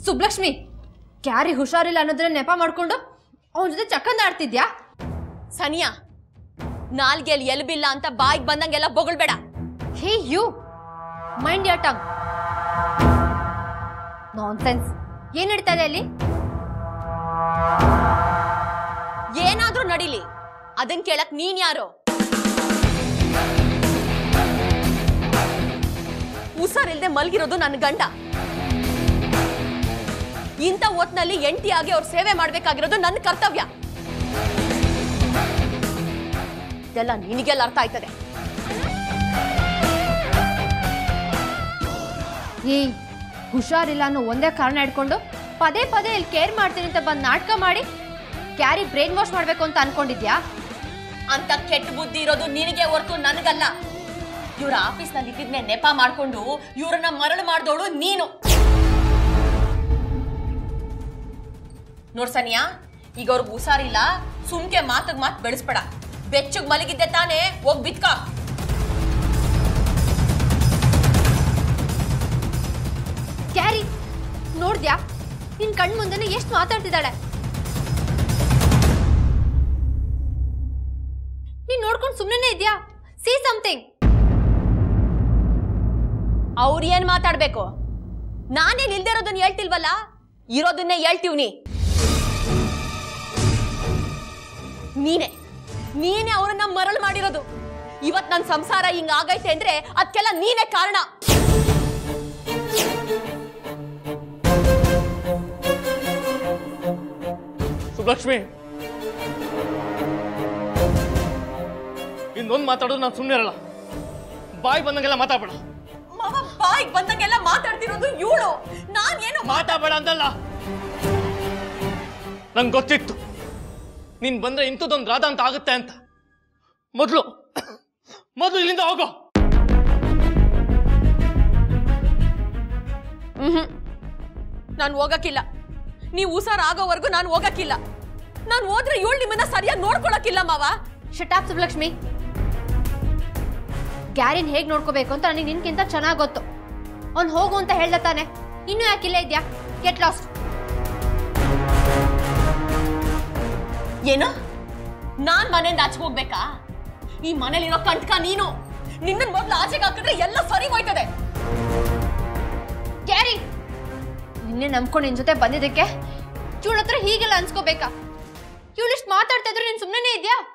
Subbulakshmi carry ಹುಷಾರಿಲ್ಲ ಅನ್ನೋದನ್ನ ನೆಪ ಮಾಡ್ಕೊಂಡು ಅವನ ಜೊತೆ ಚಕ್ಕಂದ ಆಡ್ತಿದ್ಯಾ ಸನಿಯಾ ನಾಲ್ಗೆಲ್ ಎಲ್ಬಿಲ್ಲ ಅಂತ ಬಾಯಿಗೆ ಬಂದಂಗೆಲ್ಲ ಬೊಗಳ್ಬೇಡ hey you mind your tongue nonsense ಏನ್ ನಡೀತಾ ಇದೆ ಅಲ್ಲಿ ಏನಾದ್ರೂ ನಡೀಲಿ ಅದನ್ ಕೇಳಕ್ ನೀನ್ ಯಾರು ಹುಷಾರಿಲ್ದೆ ಮಲ್ಗಿರೋದು ನನ್ನ ಗಂಡ ಇಂಥ ಹೊತ್ನಲ್ಲಿ ಎಂಟಿಯಾಗಿ ಅವ್ರ ಸೇವೆ ಮಾಡ್ಬೇಕಾಗಿರೋದು ನನ್ನ ಕರ್ತವ್ಯ ಇದೆಲ್ಲ ನಿನಗೆಲ್ಲ ಅರ್ಥ ಆಯ್ತದೆ ಏಯ್ ಹುಷಾರಿಲ್ಲ ಅನ್ನೋ ಒಂದೇ ಕಾರಣ ಇಟ್ಕೊಂಡು ಪದೇ ಪದೇ ಇಲ್ಲಿ ಕೇರ್ ಮಾಡ್ತೀನಿ ಅಂತ ಬಂದು ನಾಟಕ ಮಾಡಿ ಕ್ಯಾರಿ ಬ್ರೈನ್ ವಾಶ್ ಮಾಡ್ಬೇಕು ಅಂತ ಅನ್ಕೊಂಡಿದ್ಯಾ ಅಂತ ಕೆಟ್ಟ ಬುದ್ಧಿ ಇರೋದು ನಿನಗೆ ಹೊರತು ನನಗಲ್ಲ ಇವ್ರ ಆಫೀಸ್ನಲ್ಲಿ ಇದ್ದಿದ್ನೆ ನೆಪ ಮಾಡ್ಕೊಂಡು ಇವ್ರನ್ನ ಮರಳು ಮಾಡ್ದವಳು ನೀನು ನೋಡ್ ಸನಿಯಾ ಈಗ ಅವ್ರಿಗೆ ಹುಷಾರಿಲ್ಲ ಸುಮ್ಕೆ ಮಾತಗ್ ಮಾತ್ ಬೆಳೆಸ್ಬೇಡ ಬೆಚ್ಚಗ್ ಮಲಗಿದ್ದೆ ತಾನೇ ಹೋಗ್ ಬಿತ್ಕ ಕ್ಯಾರಿ ನೋಡ್ದ್ಯಾ ನಿನ್ ಕಣ್ ಮುಂದೆನೆ ಎಷ್ಟು ಮಾತಾಡ್ತಿದ್ದಾಳೆ ನೀನ್ ನೋಡ್ಕೊಂಡು ಸುಮ್ಮನೆ ಇದ್ಯಾ ಸಿ ಸಮಥಿಂಗ್ ಅವ್ರು ಏನ್ ಮಾತಾಡ್ಬೇಕು ನಾನೇನ್ ಇಲ್ದೇ ಇರೋದನ್ನ ಹೇಳ್ತಿಲ್ವಲ್ಲ ಇರೋದನ್ನೇ ಹೇಳ್ತೀವ್ನಿ ನೀನೆ ನೀನೇ ಅವ್ರನ್ನ ಮರಳು ಮಾಡಿರೋದು ಇವತ್ ನನ್ ಸಂಸಾರ ಹಿಂಗ್ ಆಗೈತೆ ಅಂದ್ರೆ ಅದಕ್ಕೆಲ್ಲ ನೀನೇ ಕಾರಣ ಸುಬ್ಲಕ್ಷ್ಮಿ ಇನ್ನೊಂದು ಮಾತಾಡೋದು ನಾನು ಸುಮ್ಮನೆ ಇರಲ್ಲ ಬಾಯಿ ಬಂದಂಗೆಲ್ಲ ಮಾತಾಡಬೇಡ ಮಾವ ಬಾಯಿಗೆ ಬಂದಂಗೆಲ್ಲ ಮಾತಾಡ್ತಿರೋದು ಇವಳು ನಾನ್ ಏನು ಮಾತಾಡಬೇಡ ಅಂತಲ್ಲ ನಂಗೆ ಗೊತ್ತಿತ್ತು ನೀನ್ ಬಂದ್ರೆ ಇಂಥದ್ದೊಂದು ರಾಧ ಅಂತ ಆಗುತ್ತೆ ಅಂತ ಮೊದಲು ಮೊದಲು ಇಲ್ಲಿಂದ ಹೋಗೋ ನಾನು ಹೋಗಕ್ಕಿಲ್ಲ ನೀವು ಹುಷಾರ್ ಆಗೋವರೆಗೂ ನಾನು ಹೋಗಕ್ಕಿಲ್ಲ ನಾನು ಹೋದ್ರೆ ಇವಳು ನಿಮ್ಮನ್ನ ಸರಿಯಾಗಿ ನೋಡ್ಕೊಳಕ್ಕಿಲ್ಲ ಮಾವ ಶಟಾಪ್ ಸುಬ್ಲಕ್ಷ್ಮಿ ಗ್ಯಾರಿನ್ ಹೇಗ್ ನೋಡ್ಕೋಬೇಕು ಅಂತ ನನಗೆ ನಿನ್ಕಿಂತ ಚೆನ್ನಾಗ್ ಗೊತ್ತು ಅವ್ನ್ ಹೋಗು ಅಂತ ಹೇಳ್ದ ತಾನೆ ಇನ್ನು ಯಾಕೆ ಇಲ್ಲೇ ಇದ್ಯಾ ಗೆಟ್ ಲಾಸ್ಟ್ ಏನು ನಾನ್ ಮನೆಯಿಂದ ಆಚೆ ಹೋಗ್ಬೇಕಾ ಈ ಮನೇಲಿರೋ ಕಂಟ್ಕ ನೀನು ನಿನ್ನ ಮೊದ್ಲು ಆಚೆಗೆ ಹಾಕಿದ್ರೆ ಎಲ್ಲ ಸರಿ ಹೋಯ್ತದೆ ಗ್ಯಾರಿ ನಿನ್ನೆ ನಂಬ್ಕೊಂಡು ನಿನ್ ಜೊತೆ ಬಂದಿದ್ದಕ್ಕೆ ಇವಳ ಹತ್ರ ಹೀಗೆಲ್ಲ ಅನ್ಸ್ಕೋಬೇಕಾ ಇವಳಿಷ್ಟು ಮಾತಾಡ್ತಾ ಇದ್ರೆ ನೀನ್ ಸುಮ್ಮನೆ ಇದ್ಯಾ